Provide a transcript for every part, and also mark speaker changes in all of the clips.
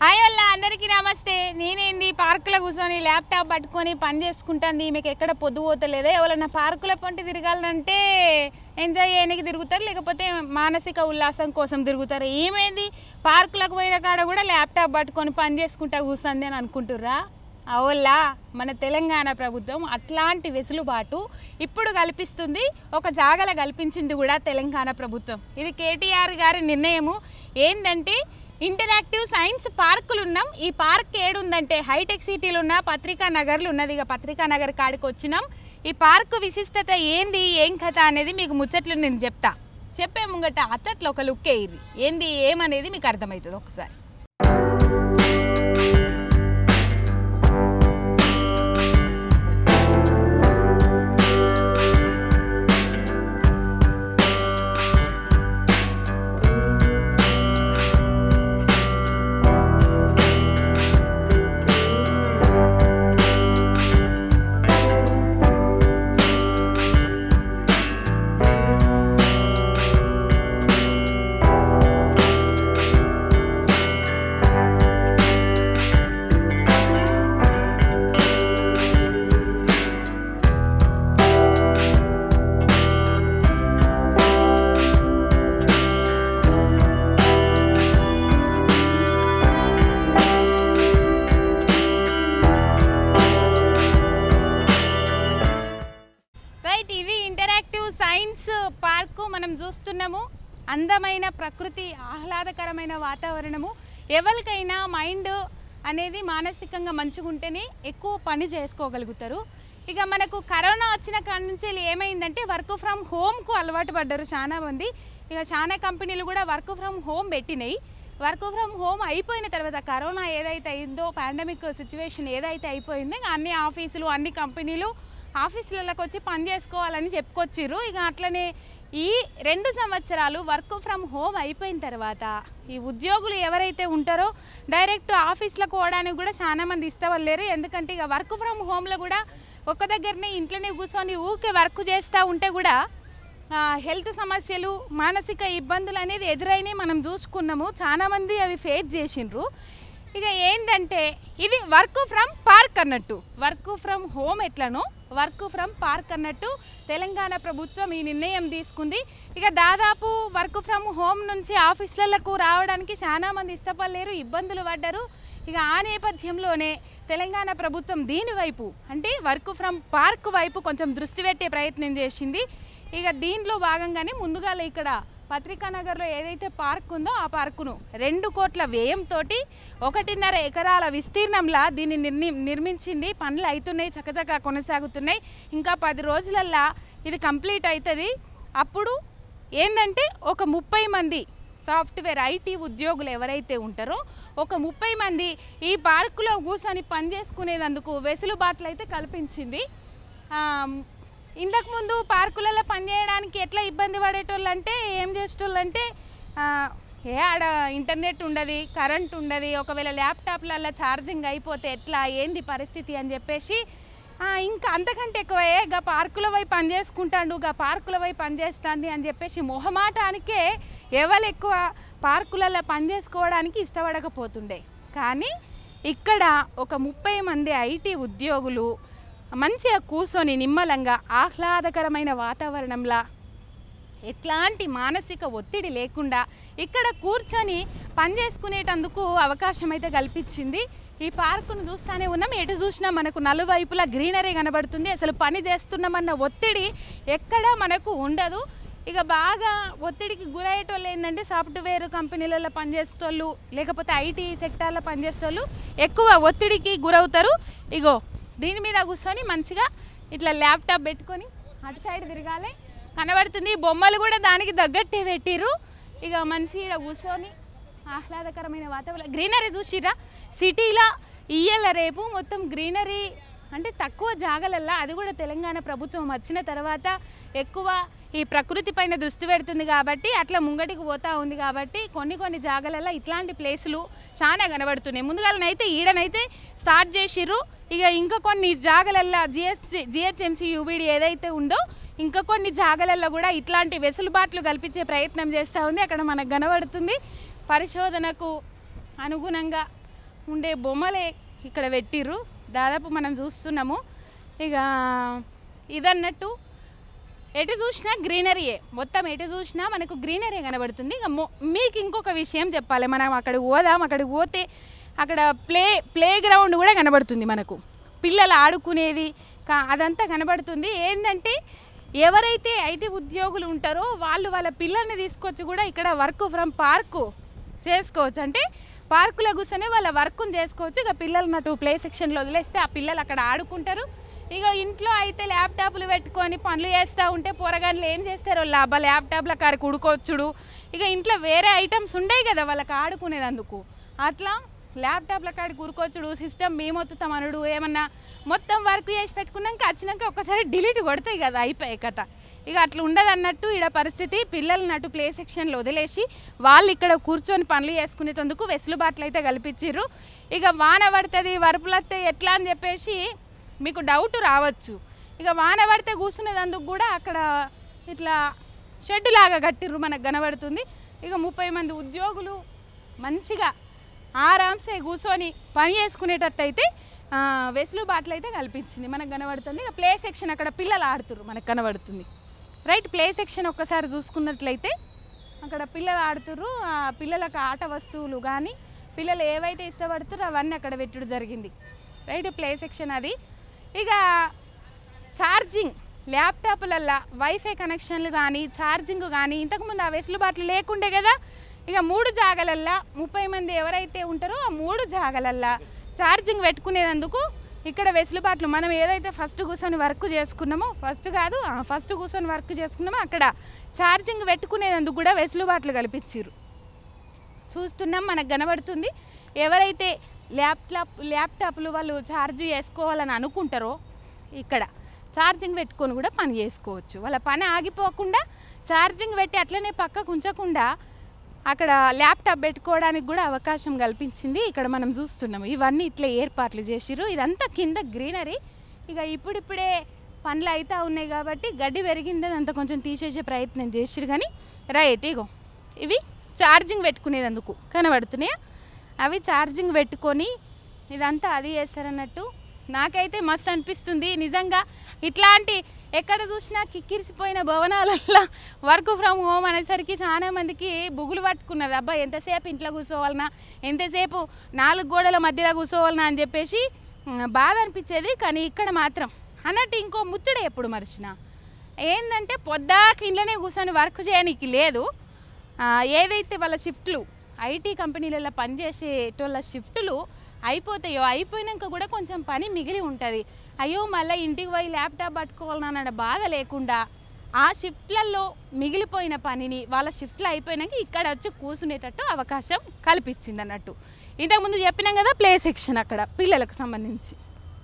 Speaker 1: అయ్యోళ్ళ అందరికీ నమస్తే నేనేంది పార్కులో కూర్చొని ల్యాప్టాప్ పట్టుకొని పని చేసుకుంటాను మీకు ఎక్కడ పొద్దు పోతలేదా ఎవరన్నా పార్కుల పంటి తిరగాలంటే ఎంజాయ్ చేయడానికి తిరుగుతారు లేకపోతే మానసిక ఉల్లాసం కోసం తిరుగుతారు ఏమైంది పార్కులకు పోయిన కాడ కూడా ల్యాప్టాప్ పట్టుకొని పని చేసుకుంటా కూర్చుంది అని అనుకుంటుర్రా అవుల్లా మన తెలంగాణ ప్రభుత్వం అట్లాంటి వెసులుబాటు ఇప్పుడు కల్పిస్తుంది ఒక జాగల కల్పించింది కూడా తెలంగాణ ప్రభుత్వం ఇది కేటీఆర్ గారి నిర్ణయము ఏంటంటే ఇంటరాక్టివ్ సైన్స్ పార్కులు ఉన్నాం ఈ పార్క్ ఏడుందంటే హైటెక్ సిటీలు ఉన్న పత్రికా నగర్లు ఉన్నది ఇక పత్రికా నగర్ కాడికి వచ్చినాం ఈ పార్కు విశిష్టత ఏంది ఏం కథ అనేది మీకు ముచ్చట్లు నేను చెప్తా చెప్పే ముంగట అత్తట్లో ఒక లుక్ వేయరు ఏంది ఏమనేది మీకు అర్థమవుతుంది ఒకసారి రైట్ ఇవి ఇంటరాక్టివ్ సైన్స్ పార్కు మనం చూస్తున్నాము అందమైన ప్రకృతి ఆహ్లాదకరమైన వాతావరణము ఎవరికైనా మైండ్ అనేది మానసికంగా మంచిగా ఉంటేనే ఎక్కువ పని చేసుకోగలుగుతారు ఇక మనకు కరోనా వచ్చిన కాడి నుంచి ఏమైందంటే వర్క్ ఫ్రమ్ హోమ్కు అలవాటు పడ్డారు చాలా మంది ఇక చాలా కంపెనీలు కూడా వర్క్ ఫ్రమ్ హోమ్ పెట్టినాయి వర్క్ ఫ్రమ్ హోమ్ అయిపోయిన తర్వాత కరోనా ఏదైతే అయిందో పాండమిక్ సిచ్యువేషన్ ఏదైతే అయిపోయిందో ఇక అన్ని ఆఫీసులు అన్ని కంపెనీలు ఆఫీసులలోకి వచ్చి పని చేసుకోవాలని చెప్పుకొచ్చిర్రు ఇక అట్లనే ఈ రెండు సంవత్సరాలు వర్క్ ఫ్రమ్ హోమ్ అయిపోయిన తర్వాత ఈ ఉద్యోగులు ఎవరైతే ఉంటారో డైరెక్ట్ ఆఫీస్లకు పోవడానికి కూడా చాలా మంది ఇష్టపడలేరు ఎందుకంటే ఇక వర్క్ ఫ్రమ్ హోమ్లో కూడా ఒక దగ్గరనే ఇంట్లోనే కూర్చొని ఊకే వర్క్ చేస్తూ ఉంటే కూడా ఆ, హెల్త్ సమస్యలు మానసిక ఇబ్బందులు అనేది ఎదురైనవి మనం చూసుకున్నాము చాలామంది అవి ఫేస్ చేసిండ్రు ఇక ఏంటంటే ఇది వర్క్ ఫ్రమ్ పార్క్ అన్నట్టు వర్క్ ఫ్రమ్ హోమ్ ఎట్లనో వర్క్ ఫ్రమ్ పార్క్ అన్నట్టు తెలంగాణ ప్రభుత్వం ఈ నిర్ణయం తీసుకుంది ఇక దాదాపు వర్క్ ఫ్రమ్ హోమ్ నుంచి ఆఫీసులకు రావడానికి చాలా మంది ఇష్టపడలేరు ఇబ్బందులు పడ్డారు ఇక ఆ నేపథ్యంలోనే తెలంగాణ ప్రభుత్వం దీని వైపు అంటే వర్క్ ఫ్రమ్ పార్క్ వైపు కొంచెం దృష్టి పెట్టే ప్రయత్నం చేసింది ఇక దీంట్లో భాగంగానే ముందుగా ఇక్కడ పత్రికా నగర్లో ఏదైతే పార్క్ ఉందో ఆ పార్కును రెండు కోట్ల వ్యయంతో ఒకటిన్నర ఎకరాల విస్తీర్ణంలా దీన్ని నిర్మి నిర్మించింది పనులు అవుతున్నాయి చకచకా కొనసాగుతున్నాయి ఇంకా పది రోజులల్లా ఇది కంప్లీట్ అవుతుంది అప్పుడు ఏంటంటే ఒక ముప్పై మంది సాఫ్ట్వేర్ ఐటీ ఉద్యోగులు ఎవరైతే ఉంటారో ఒక ముప్పై మంది ఈ పార్కులో కూర్చొని పని చేసుకునేందుకు వెసులుబాట్లు అయితే కల్పించింది ఆ, ఇంతకుముందు పార్కులలో పనిచేయడానికి ఎట్లా ఇబ్బంది పడేటోళ్ళు అంటే ఏం చేసేటోళ్ళు అంటే ఆ, ఏ ఆడ ఇంటర్నెట్ ఉండదు కరెంట్ ఉండదు ఒకవేళ ల్యాప్టాప్లలో ఛార్జింగ్ అయిపోతే ఎట్లా ఏంది పరిస్థితి అని చెప్పేసి ఆ, ఇంకా అంతకంటే ఎక్కువ ఏ గా పార్కుల పోయి పని చేసుకుంటాడు గా పార్కుల పోయి పని చేస్తుంది అని చెప్పేసి మొహమాటానికే ఎవరు ఎక్కువ పార్కులలో పని చేసుకోవడానికి ఇష్టపడకపోతుండే కానీ ఇక్కడ ఒక ముప్పై మంది ఐటీ ఉద్యోగులు మంచిగా కూర్చొని నిమ్మలంగా ఆహ్లాదకరమైన వాతావరణంలా ఎట్లాంటి మానసిక ఒత్తిడి లేకుండా ఇక్కడ కూర్చొని పని చేసుకునేటందుకు అవకాశం అయితే కల్పించింది ఈ పార్కును చూస్తూనే ఉన్నాం ఎటు చూసినా మనకు నలువైపులా గ్రీనరీ కనబడుతుంది అసలు పని చేస్తున్నామన్న ఒత్తిడి ఎక్కడ మనకు ఉండదు ఇక బాగా ఒత్తిడికి గురయ్యేటోళ్ళు ఏంటంటే సాఫ్ట్వేర్ కంపెనీలలో పనిచేసేటోళ్ళు లేకపోతే ఐటీ సెక్టార్లో పనిచేసేటోళ్ళు ఎక్కువ ఒత్తిడికి గురవుతారు ఇగో దీని మీద కూర్చొని మంచిగా ఇట్లా ల్యాప్టాప్ పెట్టుకొని అటు సైడ్ తిరగాలి కనబడుతుంది బొమ్మలు కూడా దానికి తగ్గట్టే పెట్టిర్రు ఇక మంచి ఈడ కూర్చొని ఆహ్లాదకరమైన వాతావరణం గ్రీనరీ చూసిరా సిటీలో ఇయ్యాల రేపు మొత్తం గ్రీనరీ అంటే తక్కువ జాగలల్లా అది కూడా తెలంగాణ ప్రభుత్వం వచ్చిన తర్వాత ఎక్కువ ఈ ప్రకృతి పైన దృష్టి పెడుతుంది కాబట్టి అట్లా ముంగటికి పోతా ఉంది కాబట్టి కొన్ని కొన్ని జాగలల్లో ఇట్లాంటి ప్లేసులు చాలా కనబడుతున్నాయి ముందుగాలనైతే ఈడనైతే స్టార్ట్ చేసిర్రు ఇక ఇంకా కొన్ని జాగలల్లో జిఎస్ జిహెచ్ఎంసీ యూబీడీ ఏదైతే ఉందో ఇంకా కొన్ని జాగలల్లో కూడా ఇట్లాంటి వెసులుబాట్లు కల్పించే ప్రయత్నం చేస్తూ ఉంది అక్కడ మనకు కనబడుతుంది పరిశోధనకు అనుగుణంగా ఉండే బొమ్మలే ఇక్కడ పెట్టిర్రు దాదాపు మనం చూస్తున్నాము ఇక ఇదన్నట్టు ఎటు చూసినా గ్రీనరీయే మొత్తం ఎటు చూసినా మనకు గ్రీనరీ కనబడుతుంది ఇక మొ- మీకు ఇంకొక విషయం చెప్పాలి మనం అక్కడికి పోదాం అక్కడికి పోతే అక్కడ ప్లే ప్లే గ్రౌండ్ కూడా కనబడుతుంది మనకు పిల్లలు ఆడుకునేది కా- అదంతా కనబడుతుంది ఏంటంటే ఎవరైతే ఐటీ ఉద్యోగులు ఉంటారో వాళ్ళు వాళ్ళ పిల్లల్ని తీసుకొచ్చి కూడా ఇక్కడ వర్క్ ఫ్రమ్ పార్కు చేసుకోవచ్చు అంటే పార్కులో కూర్చొని వాళ్ళ వర్క్ను చేసుకోవచ్చు ఇక పిల్లలు అటు ప్లే సెక్షన్లో వదిలేస్తే ఆ పిల్లలు అక్కడ ఆడుకుంటారు ఇక ఇంట్లో అయితే ల్యాప్టాప్లు పెట్టుకొని పనులు చేస్తూ ఉంటే పోరగాన్లు ఏం చేస్తారు లాభ ల్యాప్టాప్ల కారికి ఉడుకోవచ్చుడు ఇక ఇంట్లో వేరే ఐటమ్స్ ఉండేవి కదా వాళ్ళకి ఆడుకునేదందుకు అట్లా ల్యాప్టాప్ల కాడికి ఉరుకొచ్చుడు సిస్టమ్ మేమొత్తుతాం అనుడు ఏమన్నా మొత్తం వర్క్ చేసి పెట్టుకున్నాక వచ్చినాక ఒక్కసారి డిలీట్ కొడతాయి కదా అయిపోయాయి కథ ఇక అట్లా ఉండదు అన్నట్టు ఈడ పరిస్థితి పిల్లల్ని అటు ప్లే సెక్షన్లో వదిలేసి వాళ్ళు ఇక్కడ కూర్చొని పనులు చేసుకునేటందుకు వెసులుబాట్లు అయితే కల్పించారు ఇక వాన పడుతుంది వరుపులు వస్తాయి ఎట్లా అని చెప్పేసి మీకు డౌట్ రావచ్చు ఇక వాన పడితే కూర్చునేదందుకు కూడా అక్కడ ఇట్లా షెడ్ లాగా కట్టిర్రు మనకు కనబడుతుంది ఇక ముప్పై మంది ఉద్యోగులు మంచిగా ఆరామ్సే కూర్చొని పని చేసుకునేటట్టయితే ఆ, వెసులుబాట్లు అయితే కల్పించింది మనకు కనబడుతుంది ఇక ప్లే సెక్షన్ అక్కడ పిల్లలు ఆడుతుర్రు మనకు కనబడుతుంది రైట్ ప్లే సెక్షన్ ఒక్కసారి చూసుకున్నట్లయితే అక్కడ పిల్లలు ఆడుతుర్రు ఆ పిల్లలకు ఆట వస్తువులు కానీ పిల్లలు ఏవైతే ఇష్టపడుతారో అవన్నీ అక్కడ పెట్టుడు జరిగింది రైట్ ప్లే సెక్షన్ అది ఇక ఛార్జింగ్ ల్యాప్టాప్లల్లో వైఫై కనెక్షన్లు కానీ ఛార్జింగ్ కానీ ఇంతకుముందు ఆ వెసులుబాట్లు లేకుండే కదా ఇక మూడు జాగలల్లా ముప్పై మంది ఎవరైతే ఉంటారో ఆ మూడు జాగలల్లా ఛార్జింగ్ పెట్టుకునేందుకు ఇక్కడ వెసులుబాట్లు మనం ఏదైతే ఫస్ట్ కూర్చొని వర్క్ చేసుకున్నామో ఫస్ట్ కాదు ఫస్ట్ కూర్చొని వర్క్ చేసుకున్నామో అక్కడ ఛార్జింగ్ పెట్టుకునేందుకు కూడా వెసులుబాట్లు కల్పించారు చూస్తున్నాం మనకు కనబడుతుంది ఎవరైతే ల్యాప్టాప్ ల్యాప్టాప్లు వాళ్ళు ఛార్జ్ చేసుకోవాలని అనుకుంటారో ఇక్కడ ఛార్జింగ్ పెట్టుకొని కూడా పని చేసుకోవచ్చు వాళ్ళ పని ఆగిపోకుండా ఛార్జింగ్ పెట్టి అట్లనే పక్కకు ఉంచకుండా అక్కడ ల్యాప్టాప్ పెట్టుకోవడానికి కూడా అవకాశం కల్పించింది ఇక్కడ మనం చూస్తున్నాము ఇవన్నీ ఇట్లా ఏర్పాట్లు చేసిర్రు ఇదంతా కింద గ్రీనరీ ఇక ఇప్పుడిప్పుడే పనులు అవుతా ఉన్నాయి కాబట్టి గడ్డి పెరిగిందని అంత కొంచెం తీసేసే ప్రయత్నం చేసిరు కానీ రైట్ ఇగో ఇవి ఛార్జింగ్ పెట్టుకునేదందుకు కనబడుతున్నాయా అవి ఛార్జింగ్ పెట్టుకొని ఇదంతా అది చేస్తారన్నట్టు నాకైతే మస్తు అనిపిస్తుంది నిజంగా ఇట్లాంటి ఎక్కడ చూసినా కిక్కిరిసిపోయిన భవనాలల్లో వర్క్ ఫ్రమ్ హోమ్ అనేసరికి చాలా మందికి బుగులు పట్టుకున్నది అబ్బా ఎంతసేపు ఇంట్లో కూర్చోవాలన్నా ఎంతసేపు నాలుగు గోడల మధ్యలో కూర్చోవాలన్నా అని చెప్పేసి ఉమ్, బాధ అనిపించేది కానీ ఇక్కడ మాత్రం అన్నట్టు ఇంకో ముచ్చడే ఎప్పుడు మర్చిన ఏంటంటే పొద్దాక ఇంట్లోనే కూర్చొని వర్క్ చేయడానికి లేదు ఆ, ఏదైతే వాళ్ళ షిఫ్ట్లు ఐటీ కంపెనీలలో పనిచేసేటోళ్ళ షిఫ్ట్లు అయిపోతాయో అయిపోయినాక కూడా కొంచెం పని మిగిలి ఉంటుంది అయ్యో మళ్ళీ ఇంటికి పోయి ల్యాప్టాప్ పట్టుకోవాలన్న బాధ లేకుండా ఆ షిఫ్ట్లలో మిగిలిపోయిన పనిని వాళ్ళ షిఫ్ట్లు అయిపోయినాక ఇక్కడ వచ్చి కూర్చునేటట్టు అవకాశం కల్పించింది అన్నట్టు ఇంతకుముందు చెప్పినాం కదా ప్లే సెక్షన్ అక్కడ పిల్లలకు సంబంధించి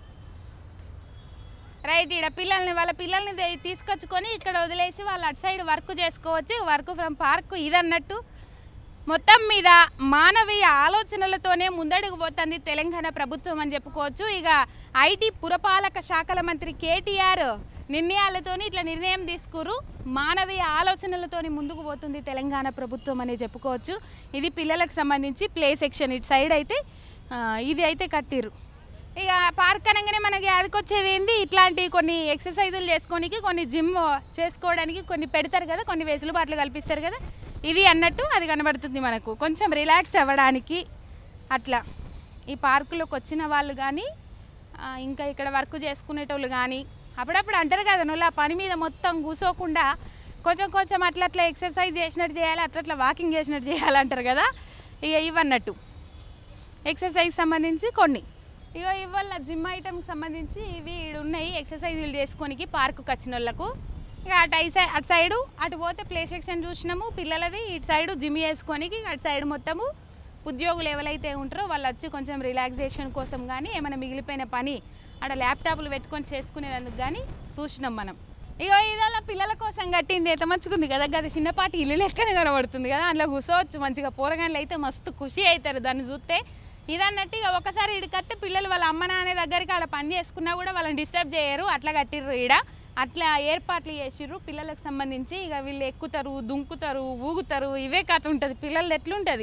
Speaker 1: రైట్ ఇక్కడ పిల్లల్ని వాళ్ళ పిల్లల్ని దే- తీసుకొచ్చుకొని ఇక్కడ వదిలేసి వాళ్ళు అటు సైడ్ వర్క్ చేసుకోవచ్చు వర్క్ ఫ్రమ్ పార్క్ ఇదన్నట్టు మొత్తం మీద మానవీయ ఆలోచనలతోనే ముందడుగు పోతుంది తెలంగాణ ప్రభుత్వం అని చెప్పుకోవచ్చు ఇక ఐటీ పురపాలక శాఖల మంత్రి కేటీఆర్ నిర్ణయాలతోని ఇట్లా నిర్ణయం తీసుకురు మానవీయ ఆలోచనలతోని ముందుకు పోతుంది తెలంగాణ ప్రభుత్వం అనే చెప్పుకోవచ్చు ఇది పిల్లలకు సంబంధించి ప్లే సెక్షన్ ఇటు సైడ్ అయితే ఆ, ఇది అయితే కట్టిర్రు ఇక పార్క్ అనగానే మనకి అదికొచ్చేది ఏంది ఇట్లాంటి కొన్ని ఎక్సర్సైజులు చేసుకోనికి కొన్ని జిమ్ చేసుకోవడానికి కొన్ని పెడతారు కదా కొన్ని వెసులుబాట్లు కల్పిస్తారు కదా ఇది అన్నట్టు అది కనబడుతుంది మనకు కొంచెం రిలాక్స్ అవ్వడానికి అట్లా ఈ పార్కులోకి వచ్చిన వాళ్ళు కానీ ఆ, ఇంకా ఇక్కడ వర్క్ చేసుకునేటోళ్ళు కానీ అప్పుడప్పుడు అంటారు కదా నువ్వు ఆ పని మీద మొత్తం కూసోకుండా కొంచెం కొంచెం అట్లా అట్లా ఎక్సర్సైజ్ చేసినట్టు చేయాలి అట్లా అట్లా వాకింగ్ చేసినట్టు చేయాలంటారు కదా ఇక ఇవన్నట్టు ఎక్సర్సైజ్ సంబంధించి కొన్ని ఇగో ఇవాళ జిమ్ ఐటమ్కి సంబంధించి ఇవి ఈడ ఉన్నాయి ఎక్సర్సైజులు చేసుకోనికి పార్కుకి వచ్చిన వాళ్ళకు ఇక అటు ఐ సైడ్ అటు సైడు అటు పోతే ప్లే సెక్షన్ చూసినాము పిల్లలది ఇటు సైడు జిమ్ చేసుకోనికి అటు సైడ్ మొత్తము ఉద్యోగులు ఎవరైతే ఉంటారో వాళ్ళు వచ్చి కొంచెం రిలాక్సేషన్ కోసం కానీ ఏమైనా మిగిలిపోయిన పని ఆడ ల్యాప్టాప్లు పెట్టుకొని చేసుకునేందుకు కానీ చూసినాం మనం ఇగో ఇదల్లా పిల్లల కోసం కట్టింది ఎంత మంచిగుంది కదా గది చిన్నపాటి ఇల్లు లెక్కనే కనబడుతుంది కదా అందులో కూర్చోవచ్చు మంచిగా పోరగాన్లు అయితే మస్తు ఖుషి అవుతారు దాన్ని చూస్తే ఇదన్నట్టు ఇక ఒకసారి ఇడికత్తే పిల్లలు వాళ్ళ అమ్మ నాన్న దగ్గరికి ఆడ పని చేసుకున్నా కూడా వాళ్ళని డిస్టర్బ్ చేయరు అట్లా కట్టిర్రు ఈడ అట్లా ఏర్పాట్లు చేసిర్రు పిల్లలకు సంబంధించి ఇక వీళ్ళు ఎక్కుతారు దుంకుతారు ఊగుతారు ఇవే కథ ఉంటుంది పిల్లలు ఎట్లుంటుంది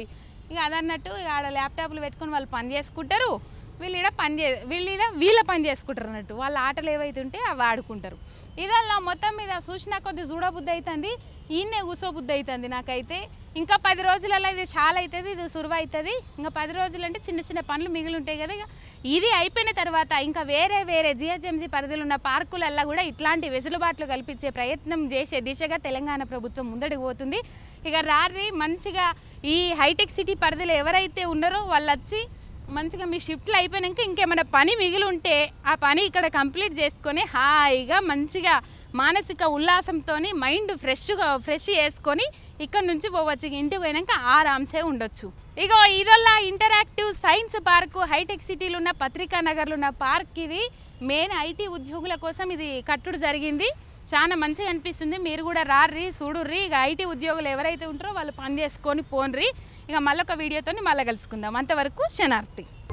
Speaker 1: ఇక అదన్నట్టు ఇక ఆడ ల్యాప్టాప్లు పెట్టుకొని వాళ్ళు పని చేసుకుంటారు వీళ్ళు ఈడ పని చే వీళ్ళు ఈడ వీళ్ళ పని చేసుకుంటారు అన్నట్టు వాళ్ళ ఆటలు ఏవైతే ఉంటే అవి ఆడుకుంటారు ఇదల్లా మొత్తం మీద చూసినా కొద్ది చూడబుద్ధి అవుతుంది ఈయనే కూసోబుద్ధి అవుతుంది నాకైతే ఇంకా పది రోజులలో ఇది చాలా అవుతుంది ఇది సురువు అవుతుంది ఇంకా పది రోజులు అంటే చిన్న చిన్న పనులు మిగిలి ఉంటాయి కదా ఇక ఇది అయిపోయిన తర్వాత ఇంకా వేరే వేరే జిహెచ్ఎంసీ పరిధిలో ఉన్న పార్కులల్లో కూడా ఇట్లాంటి వెసులుబాట్లు కల్పించే ప్రయత్నం చేసే దిశగా తెలంగాణ ప్రభుత్వం ముందడికి పోతుంది ఇక రారి మంచిగా ఈ హైటెక్ సిటీ పరిధిలో ఎవరైతే ఉన్నారో వాళ్ళు వచ్చి మంచిగా మీ షిఫ్ట్లు అయిపోయాక ఇంకేమైనా పని మిగిలి ఉంటే ఆ పని ఇక్కడ కంప్లీట్ చేసుకొని హాయిగా మంచిగా మానసిక ఉల్లాసంతో మైండ్ ఫ్రెష్గా ఫ్రెష్ చేసుకొని ఇక్కడ నుంచి పోవచ్చు ఇక ఇంటికి పోయినాక ఆరామ్సే ఉండొచ్చు ఇగో ఇదల్లా ఇంటరాక్టివ్ సైన్స్ పార్కు హైటెక్ సిటీలో ఉన్న పత్రికా నగర్లో ఉన్న పార్క్ ఇది మెయిన్ ఐటీ ఉద్యోగుల కోసం ఇది కట్టుడు జరిగింది చాలా మంచిగా అనిపిస్తుంది మీరు కూడా రార్రి చూడుర్రి ఇక ఐటీ ఉద్యోగులు ఎవరైతే ఉంటారో వాళ్ళు పని చేసుకొని పోన్రి ఇక మళ్ళొక వీడియోతో మళ్ళీ కలుసుకుందాం అంతవరకు శనార్థి